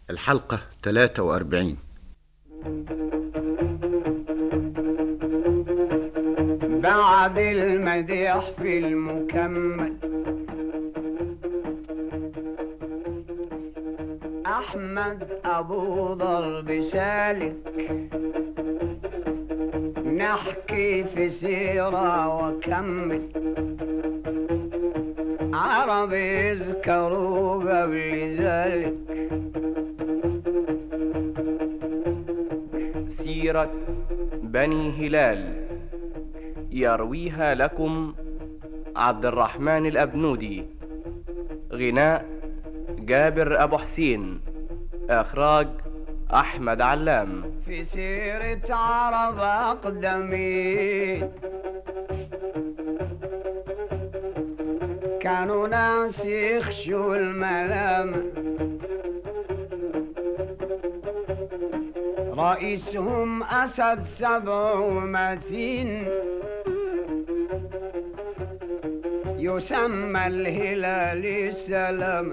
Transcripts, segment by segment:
الحلقة 43 بعد المديح في المكمل أحمد أبو ضرب سالك نحكي في سيرة وكمل عرب يذكروا قبل ذلك سيرة بني هلال يرويها لكم عبد الرحمن الأبنودي غناء جابر أبو حسين إخراج أحمد علام في سيرة عرب أقدمين كانوا ناس يخشوا الملامة رئيسهم أسد سبع ومتين يسمى الهلال السلام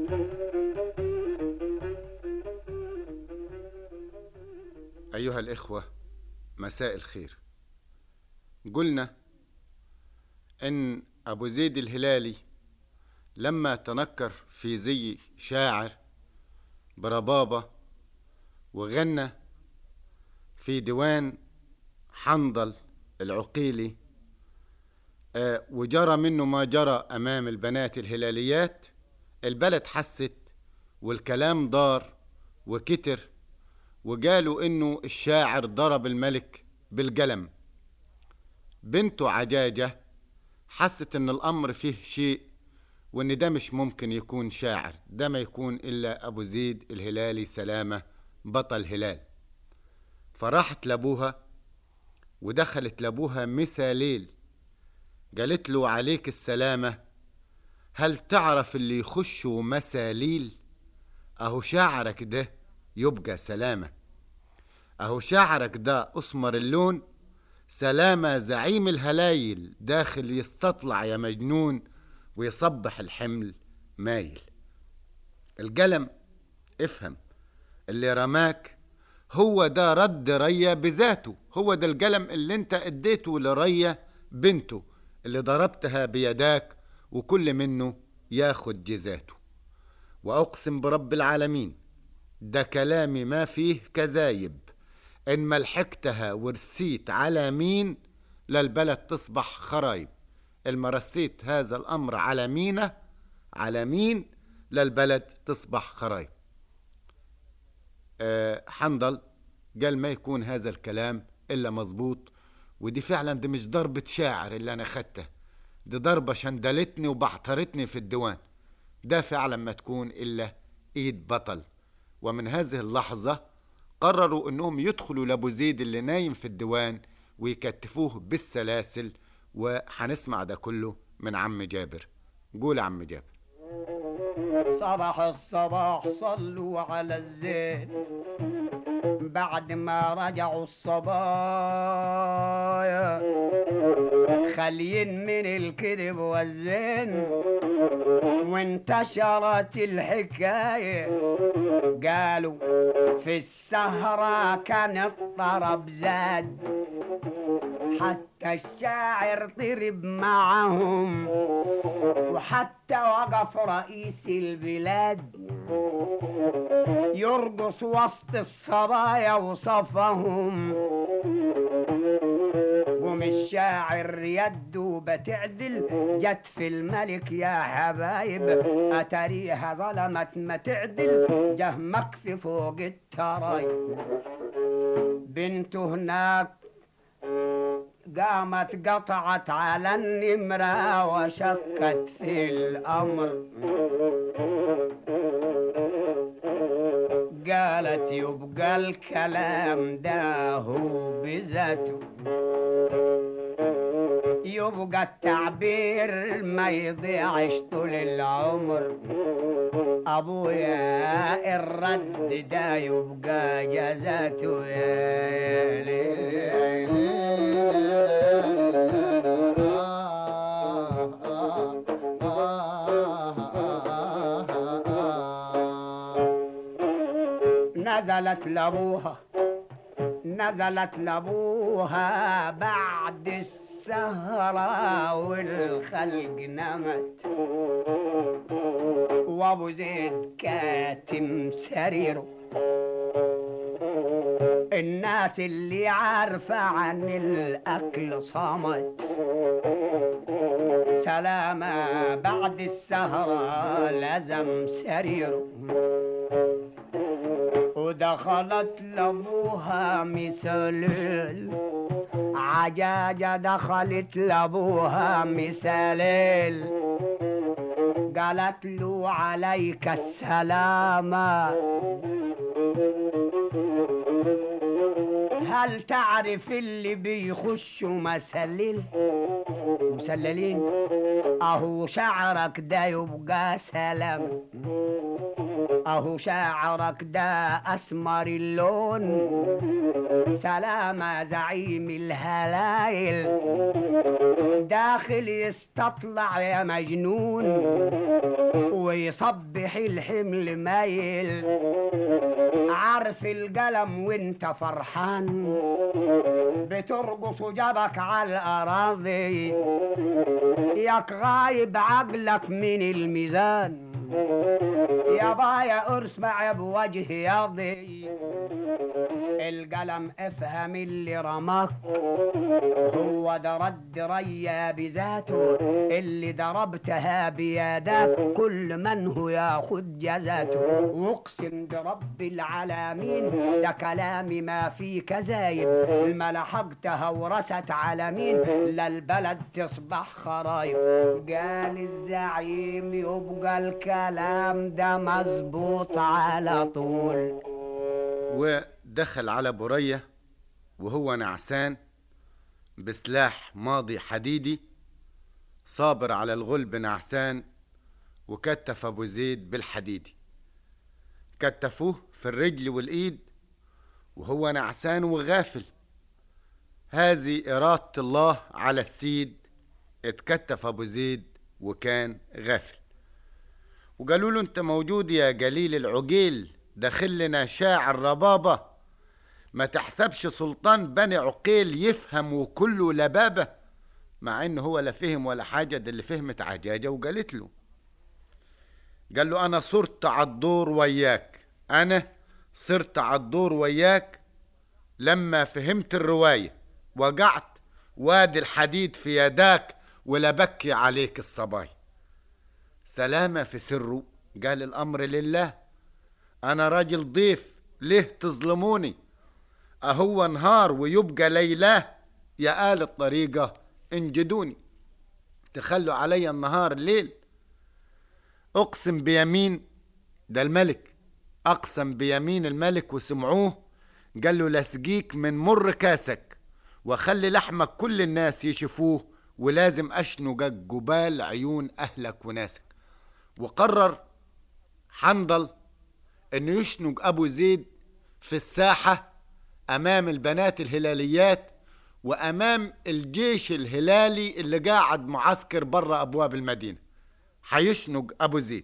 أيها الإخوة مساء الخير قلنا إن أبو زيد الهلالي لما تنكر في زي شاعر بربابة وغنى في ديوان حنظل العقيلي آه، وجرى منه ما جرى أمام البنات الهلاليات البلد حست والكلام دار وكتر وقالوا إنه الشاعر ضرب الملك بالقلم بنته عجاجة حست إن الأمر فيه شيء وإن ده مش ممكن يكون شاعر ده ما يكون إلا أبو زيد الهلالي سلامة بطل هلال فراحت لأبوها ودخلت لأبوها مسا ليل قالت له عليك السلامة هل تعرف اللي يخشوا مساليل أهو شعرك ده يبقى سلامة أهو شعرك ده أسمر اللون سلامة زعيم الهلايل داخل يستطلع يا مجنون ويصبح الحمل مايل القلم افهم اللي رماك هو ده رد ريا بذاته هو ده القلم اللي انت اديته لريا بنته اللي ضربتها بيداك وكل منه ياخد جزاته واقسم برب العالمين ده كلامي ما فيه كذايب ان ملحقتها ورسيت على مين للبلد تصبح خرايب المرسيت هذا الامر على مينه على مين للبلد تصبح خرايب أه حنظل قال ما يكون هذا الكلام الا مظبوط ودي فعلا دي مش ضربة شاعر اللي انا خدتها دي ضربة شندلتني وبعترتني في الديوان ده فعلا ما تكون الا ايد بطل ومن هذه اللحظة قرروا انهم يدخلوا لابو زيد اللي نايم في الديوان ويكتفوه بالسلاسل وهنسمع ده كله من عم جابر قول يا عم جابر صباح الصباح صلوا على الزين بعد ما رجعوا الصبايا خاليين من الكذب والزين وانتشرت الحكاية قالوا في السهرة كان الطرب زاد حتى الشاعر ضرب معهم وحتى وقف رئيس البلاد يرقص وسط الصبايا وصفهم قوم الشاعر يده بتعدل جت في الملك يا حبايب أتريها ظلمت ما تعدل جه مكفي فوق الترايب بنته هناك قامت قطعت على النمرة وشكت في الأمر قالت يبقى الكلام ده هو بذاته يبقى التعبير ما يضيعش طول العمر ابويا الرد ده يبقى جزاته يا ليل نزلت لابوها نزلت لابوها بعد السهرة والخلق نمت وابو زيد كاتم سريره الناس اللي عارفة عن الأكل صمت سلامة بعد السهرة لزم سريره ودخلت لابوها مثال عجاجة دخلت لابوها مثاليل قالت له عليك السلامة هل تعرف اللي بيخشوا مسلل مسللين اهو شعرك ده يبقى سلام اهو شعرك ده اسمر اللون سلامة زعيم الهلايل داخل يستطلع يا مجنون ويصبح الحمل مايل عارف القلم وانت فرحان بترقص جبك على الاراضي ياك غايب عقلك من الميزان يا بايا ارسمع بوجه ياضي القلم افهم اللي رماك هو ده رد ريا بذاته اللي ضربتها بيدك كل من هو ياخد جزاته واقسم برب العالمين ده كلامي ما في كذايب الملحقتها ورست على مين للبلد تصبح خرايب قال الزعيم يبقى الكلام ده مظبوط على طول ودخل على برية وهو نعسان بسلاح ماضي حديدي صابر على الغلب نعسان وكتف ابو زيد بالحديدي كتفوه في الرجل والايد وهو نعسان وغافل هذه إرادة الله على السيد اتكتف أبو زيد وكان غافل وقالوا له انت موجود يا جليل العجيل داخل لنا شاعر ربابة ما تحسبش سلطان بني عقيل يفهم وكله لبابة مع انه هو لا فهم ولا حاجة ده اللي فهمت عجاجة وقالت له قال له انا صرت على الدور وياك انا صرت على الدور وياك لما فهمت الرواية وقعت وادي الحديد في يداك ولا بكي عليك الصباي سلامة في سره قال الأمر لله أنا راجل ضيف ليه تظلموني أهو نهار ويبقى ليلة يا آل الطريقة انجدوني تخلوا علي النهار ليل أقسم بيمين ده الملك أقسم بيمين الملك وسمعوه قال له لسقيك من مر كاسك وخلي لحمك كل الناس يشوفوه ولازم أشنقك جبال عيون أهلك وناسك وقرر حنظل انه يشنق ابو زيد في الساحة امام البنات الهلاليات وامام الجيش الهلالي اللي قاعد معسكر برا ابواب المدينة حيشنق ابو زيد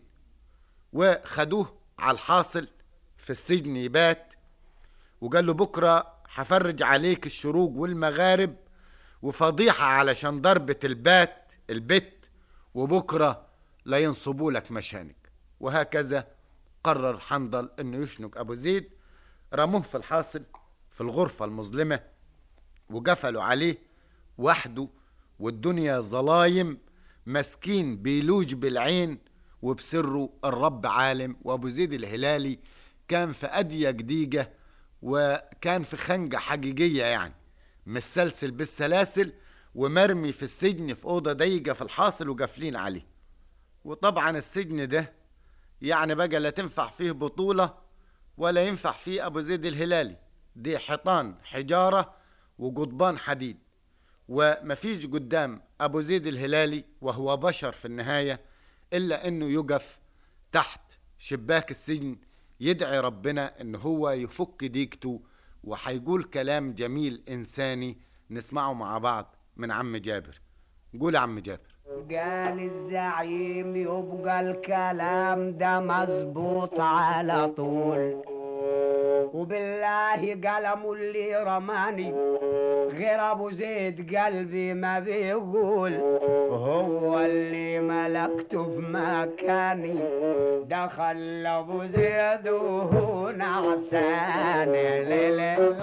وخدوه على الحاصل في السجن يبات وقال له بكرة حفرج عليك الشروق والمغارب وفضيحة علشان ضربة البات البت وبكرة لا ينصبوا لك مشانك وهكذا قرر حنظل انه يشنق ابو زيد رموه في الحاصل في الغرفة المظلمة وقفلوا عليه وحده والدنيا ظلايم مسكين بيلوج بالعين وبسره الرب عالم وابو زيد الهلالي كان في أدية جديجة وكان في خنجة حقيقية يعني متسلسل بالسلاسل ومرمي في السجن في أوضة ضيقة في الحاصل وقافلين عليه وطبعا السجن ده يعني بقى لا تنفع فيه بطولة ولا ينفع فيه أبو زيد الهلالي دي حيطان حجارة وقضبان حديد ومفيش قدام أبو زيد الهلالي وهو بشر في النهاية إلا أنه يقف تحت شباك السجن يدعي ربنا أنه هو يفك ديكته وحيقول كلام جميل إنساني نسمعه مع بعض من عم جابر قول يا عم جابر قال الزعيم يبقى الكلام ده مظبوط على طول وبالله قلم اللي رماني غير ابو زيد قلبي ما بيقول هو اللي ملكته في مكاني دخل ابو زيد وهو نعسان ليلة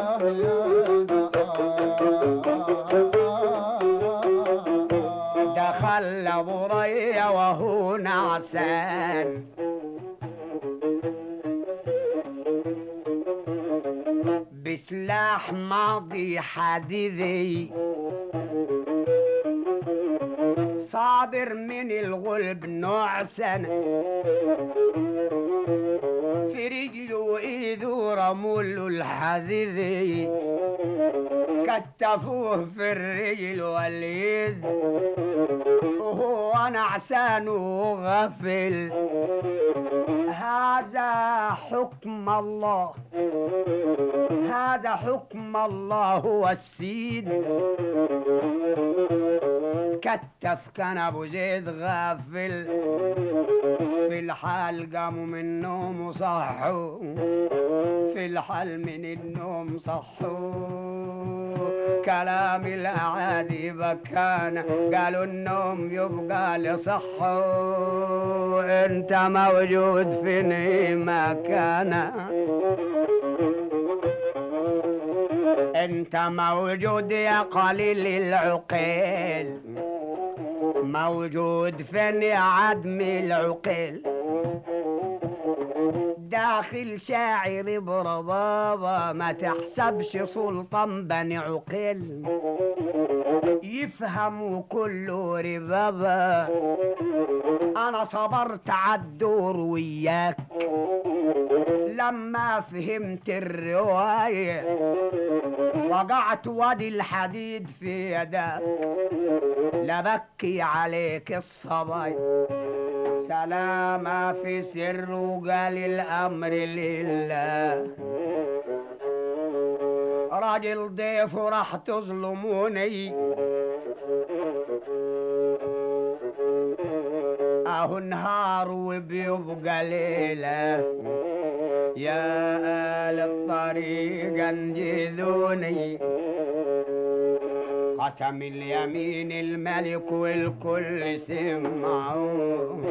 دخل ابو ريا وهو نعسان بسلاح ماضي حديدي صابر من الغلب نوع سنة في رجله وإيده رموله الحديدي كتفوه في الرجل واليد وهو نعسان وغفل هذا حكم الله هذا حكم الله هو السيد كتف كان ابو زيد غافل في الحال قاموا من النوم وصحوا في الحال من النوم صحوا كلام الاعادي بكان قالوا النوم يبقى لصحوا انت موجود في مكانه انت موجود يا قليل العقيل موجود فين يا عدم العقيل داخل شاعر بربابة ما تحسبش سلطان بني عقيل يفهموا كله ربابة انا صبرت عالدور وياك لما فهمت الرواية وقعت وادي الحديد في يدك لبكي عليك الصبايا سلامة في سر وقال الأمر لله راجل ضيف راح تظلموني اهو نهار وبيبقى ليلة يا آل الطريق انجذوني قسم اليمين الملك والكل سمعوا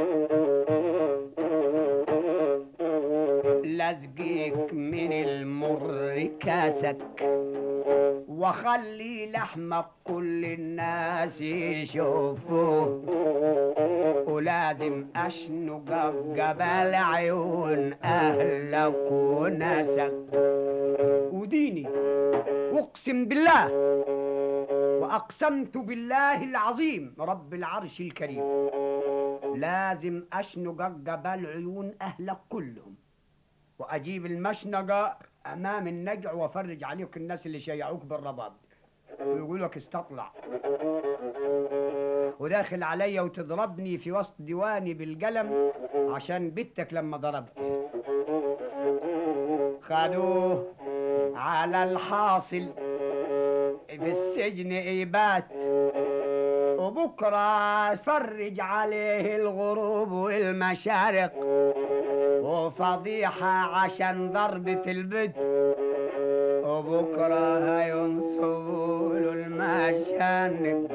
لزقيك من المر كاسك وخلي لحمك كل الناس يشوفوه ولازم اشنق قبل عيون اهلك وناسك وديني واقسم بالله واقسمت بالله العظيم رب العرش الكريم لازم اشنق قبل عيون اهلك كلهم واجيب المشنقه امام النجع وافرج عليك الناس اللي شيعوك بالرباب ويقول لك استطلع وداخل عليا وتضربني في وسط ديواني بالقلم عشان بنتك لما ضربتني خدوه على الحاصل في السجن إيبات وبكرة فرج عليه الغروب والمشارق وفضيحة عشان ضربة البد وبكرة هينصبوا له المشانق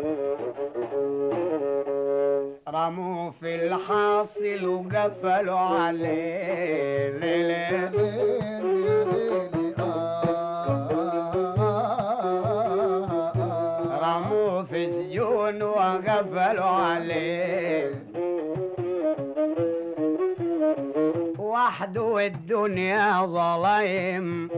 رموه في الحاصل وقفلوا عليه ليلة رموه في سجون وقفلوا عليه وحده الدنيا ظليم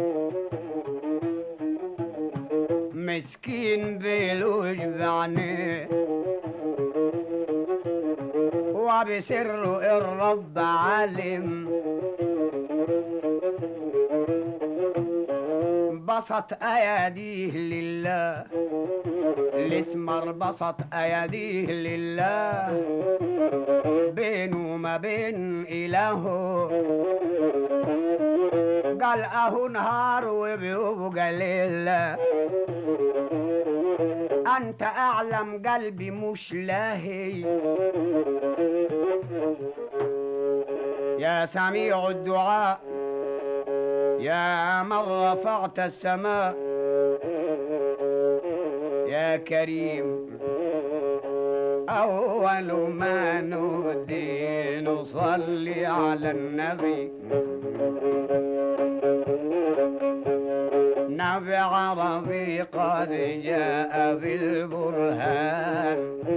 مسكين بيلوج بعينيه وبسر الرب علم بسط اياديه لله الاسمر بسط اياديه لله بينه وما بين الهه قال اهو نهار وبيبقى ليله انت اعلم قلبي مش لاهي يا سميع الدعاء يا من رفعت السماء يا كريم أول ما نودي نصلي على النبي نبي عربي قد جاء بالبرهان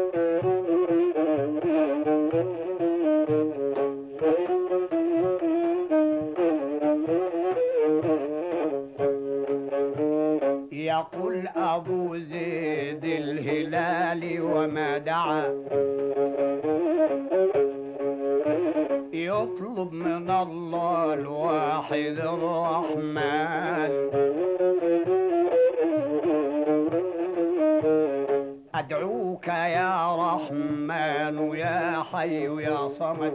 يقول أبو زيد الهلال وما دعا يطلب من الله الواحد الرحمن أدعوك يا رحمن يا حي يا صمد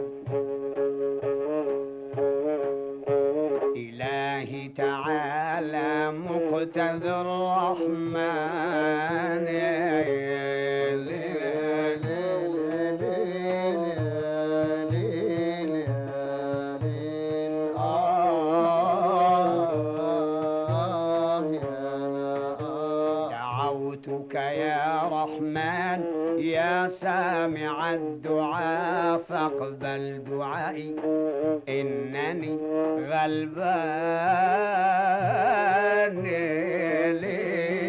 إلهي تعالى مقتدى الرحمن دعوتك يا رحمن يا سامع الدعاء فاقبل دعائي إنني غلبان ليلي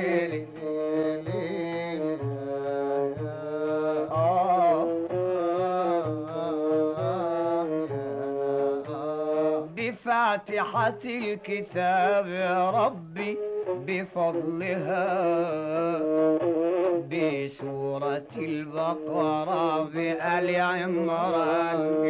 بفاتحة الكتاب يا ربي بفضلها بسورة البقرة بآل عمران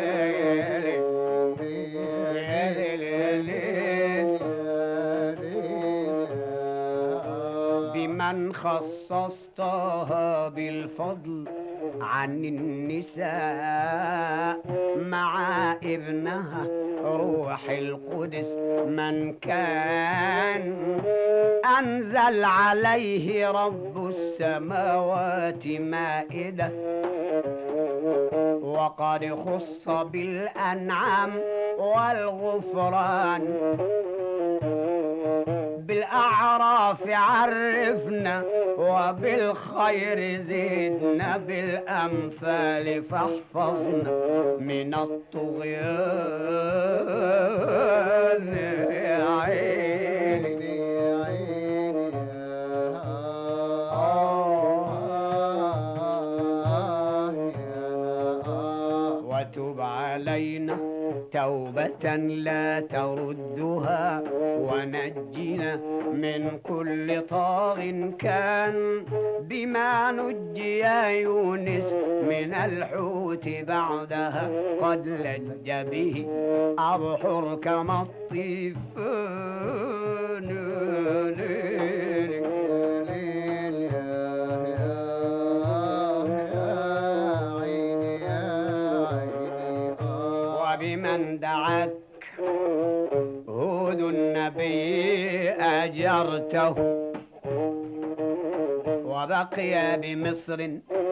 بمن خصصتها بالفضل عن النساء مع ابنها روح القدس من كان أنزل عليه رب السماوات مائدة وقد خص بالأنعام والغفران بالأعراف عرفنا وبالخير زدنا بالأمثال فاحفظنا من الطغيان يا عيني يا عيني وتب علينا توبة لا تردها ونجنا من كل طاغ كان بما نجي يا يونس من الحوت بعدها قد لج به أبحر كما الطيفان وبمن دعاك هود النبي أجرته وبقي بمصر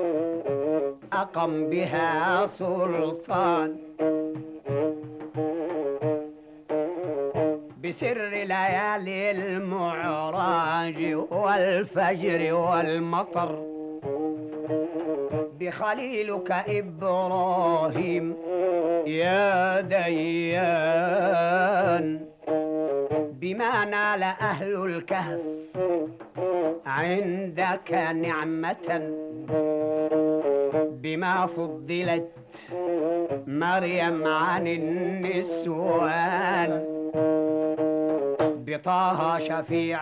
أقم بها سلطان بسر ليالي المعراج والفجر والمطر بخليلك إبراهيم يا ديان بما نال أهل الكهف عندك نعمة بما فضلت مريم عن النسوان بطه شفيع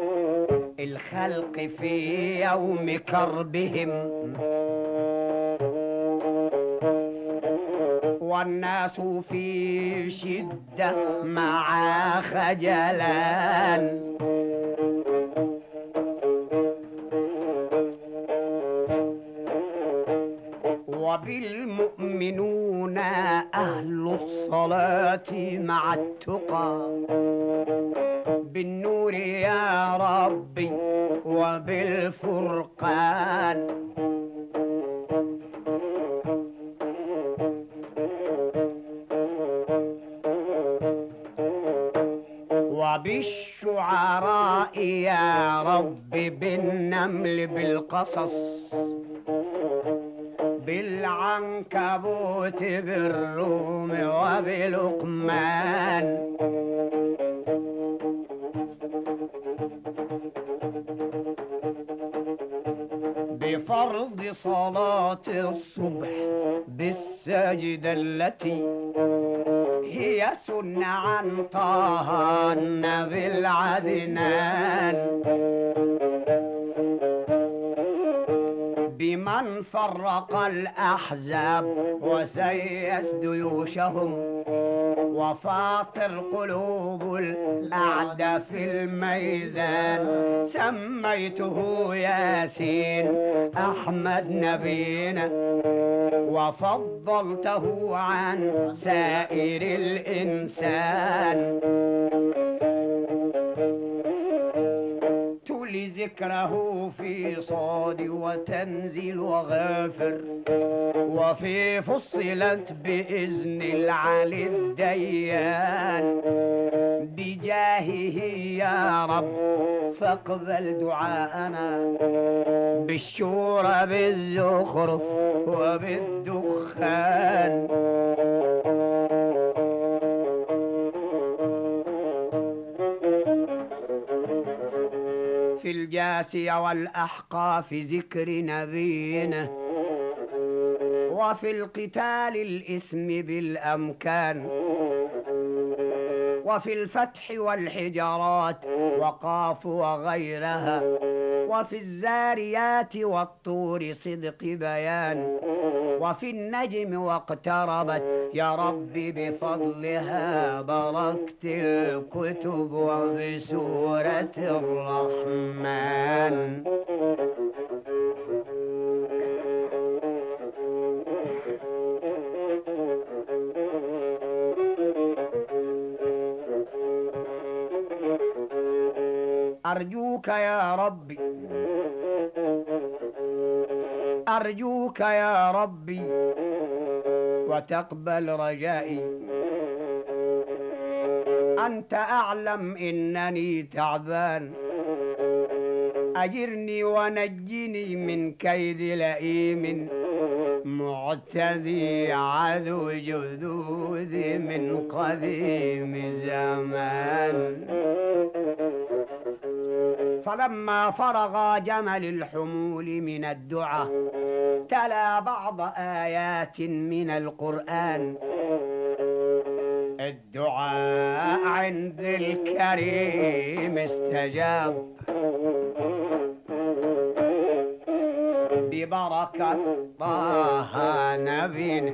الخلق في يوم كربهم والناس في شدة مع خجلان وبالمؤمنون أهل الصلاة مع التقى بالنور يا ربي وبالفرقان بالشعراء يا رب بالنمل بالقصص بالعنكبوت بالروم وبلقمان بفرض صلاة الصبح بالسجدة التي هي سنة عن طه النبي العدنان بمن فرق الأحزاب وسيس جيوشهم وفاطر قلوب الأعدى في الميدان سميته ياسين أحمد نبينا وفضلته عن سائر الإنسان تولي ذكره في صاد وتنزل وغافر وفي فصلت بإذن العلي الديان بجاهه يا رب فاقبل دعاءنا بالشورى بالزخرف وبالدخان في الجاسية والأحقاف ذكر نبينا وفي القتال الإثم بالأمكان وفي الفتح والحجارات وقاف وغيرها وفي الزاريات والطور صدق بيان وفي النجم واقتربت يا رب بفضلها بركت الكتب وبسورة الرحمن أرجوك يا ربي أرجوك يا ربي وتقبل رجائي أنت أعلم إنني تعبان أجرني ونجني من كيد لئيم معتدي عدو جذوذ من قديم زمان فلما فرغ جمل الحمول من الدعاء تلا بعض آيات من القرآن الدعاء عند الكريم استجاب ببركة طه نبينا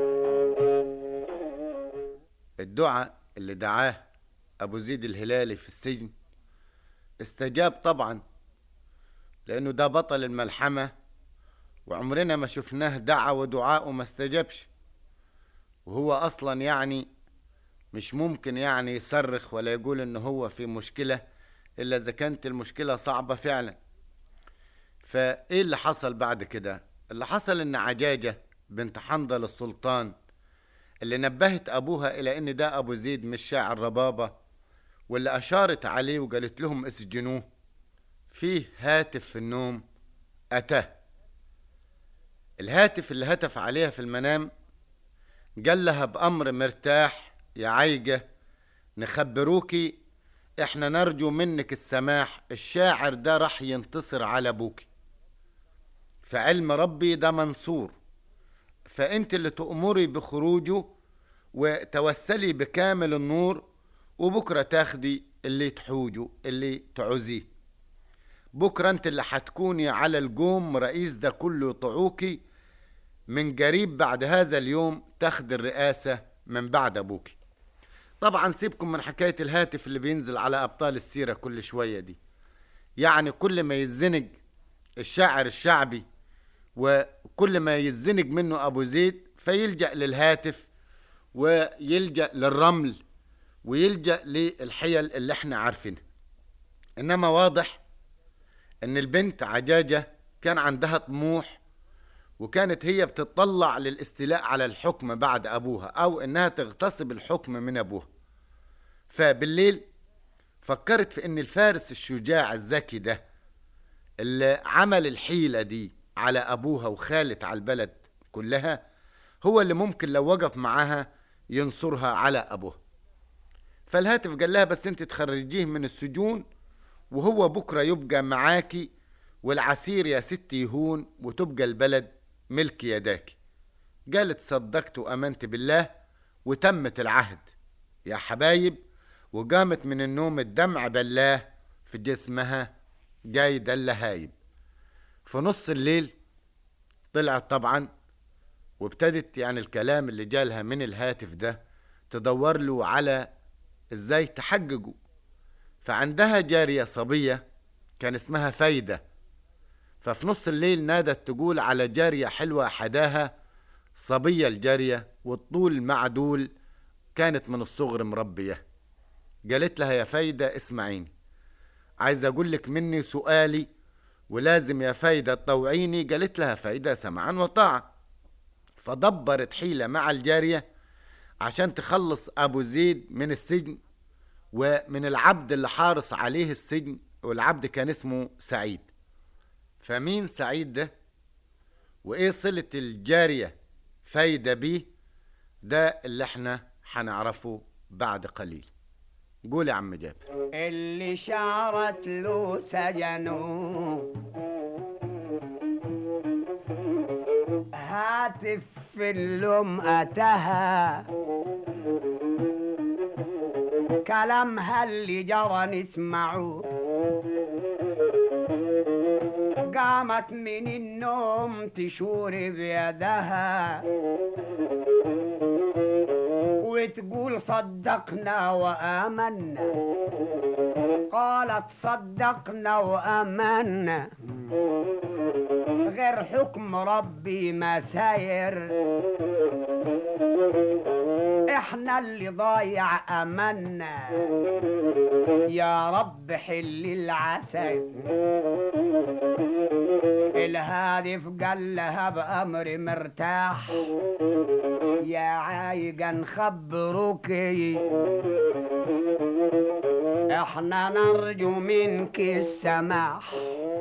الدعاء اللي دعاه أبو زيد الهلالي في السجن استجاب طبعا لأنه ده بطل الملحمة وعمرنا ما شفناه دعا ودعاءه ما استجابش وهو أصلا يعني مش ممكن يعني يصرخ ولا يقول إن هو في مشكلة إلا إذا كانت المشكلة صعبة فعلا فإيه اللي حصل بعد كده اللي حصل إن عجاجة بنت حنظل السلطان اللي نبهت أبوها إلى إن ده أبو زيد مش شاعر ربابة واللي أشارت عليه وقالت لهم اسجنوه فيه هاتف في النوم أتاه الهاتف اللي هتف عليها في المنام قال لها بأمر مرتاح يا عيجة نخبروكي احنا نرجو منك السماح الشاعر ده راح ينتصر على ابوكي فعلم ربي ده منصور فانت اللي تأمري بخروجه وتوسلي بكامل النور وبكرة تاخدي اللي تحوجه اللي تعوزيه بكرة انت اللي هتكوني على الجوم رئيس ده كله يطعوكي من قريب بعد هذا اليوم تاخد الرئاسة من بعد ابوكي طبعا سيبكم من حكاية الهاتف اللي بينزل على ابطال السيرة كل شوية دي يعني كل ما يزنج الشاعر الشعبي وكل ما يزنج منه ابو زيد فيلجأ للهاتف ويلجأ للرمل ويلجأ للحيل اللي احنا عارفينها انما واضح ان البنت عجاجة كان عندها طموح وكانت هي بتطلع للاستيلاء على الحكم بعد ابوها او انها تغتصب الحكم من ابوها فبالليل فكرت في ان الفارس الشجاع الذكي ده اللي عمل الحيلة دي على ابوها وخالت على البلد كلها هو اللي ممكن لو وقف معاها ينصرها على ابوها فالهاتف قال لها بس انت تخرجيه من السجون وهو بكرة يبقى معاكي والعسير يا ستي يهون وتبقى البلد ملك يداكي قالت صدقت وامنت بالله وتمت العهد يا حبايب وقامت من النوم الدمع بلاه في جسمها جاي اللهايب في نص الليل طلعت طبعا وابتدت يعني الكلام اللي جالها من الهاتف ده تدور له على ازاي تحققه فعندها جارية صبية كان اسمها فايدة ففي نص الليل نادت تقول على جارية حلوة حداها صبية الجارية والطول معدول كانت من الصغر مربية قالت لها يا فايدة اسمعيني عايز اقول لك مني سؤالي ولازم يا فايدة تطوعيني قالت لها فايدة سمعا وطاعة فدبرت حيلة مع الجارية عشان تخلص أبو زيد من السجن ومن العبد اللي حارس عليه السجن والعبد كان اسمه سعيد فمين سعيد ده وإيه صلة الجارية فايدة بيه ده اللي احنا هنعرفه بعد قليل قول يا عم جابر اللي شعرت له سجنه هاتف في اللوم أتها كلامها اللي جرى نسمعه قامت من النوم تشور بيدها وتقول صدقنا وآمنا قالت صدقنا وآمنا غير حكم ربي ما ساير احنا اللي ضايع املنا يا رب حل العسل الهادف قال لها بأمر مرتاح يا عايقة نخبروك احنا نرجو منك السماح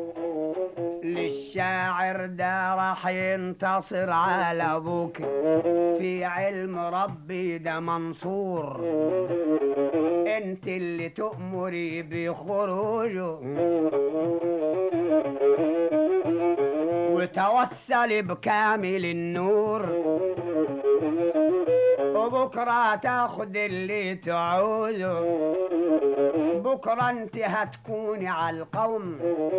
للشاعر ده راح ينتصر على ابوك في علم ربي ده منصور انت اللي تؤمري بخروجه وتوسل بكامل النور وبكرة تاخد اللي تعوزه بكرة انت هتكوني على القوم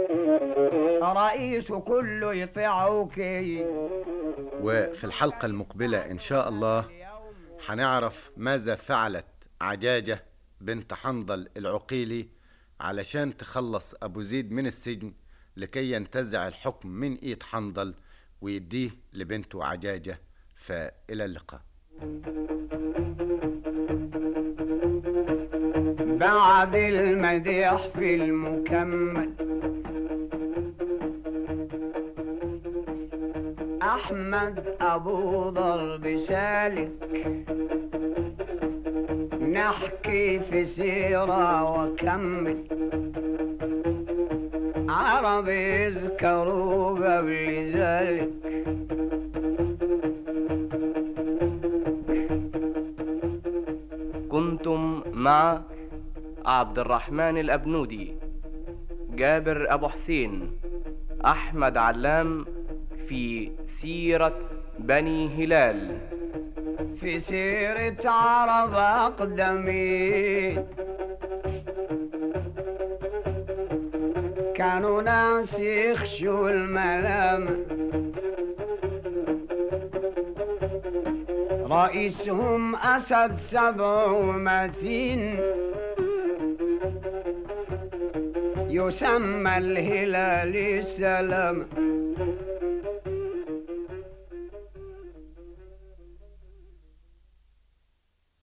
رئيس كله يطيعوك وفي الحلقة المقبلة إن شاء الله هنعرف ماذا فعلت عجاجة بنت حنظل العقيلي علشان تخلص أبو زيد من السجن لكي ينتزع الحكم من إيد حنظل ويديه لبنته عجاجة فإلى اللقاء بعد المديح في المكمل أحمد أبو ضرب سالك نحكي في سيرة وكمل عرب يذكروا قبل ذلك كنتم مع عبد الرحمن الأبنودي جابر أبو حسين أحمد علام في سيرة بني هلال في سيرة عرب أقدمين كانوا ناس يخشوا الملام رئيسهم أسد سبع ومتين يسمى الهلال السلام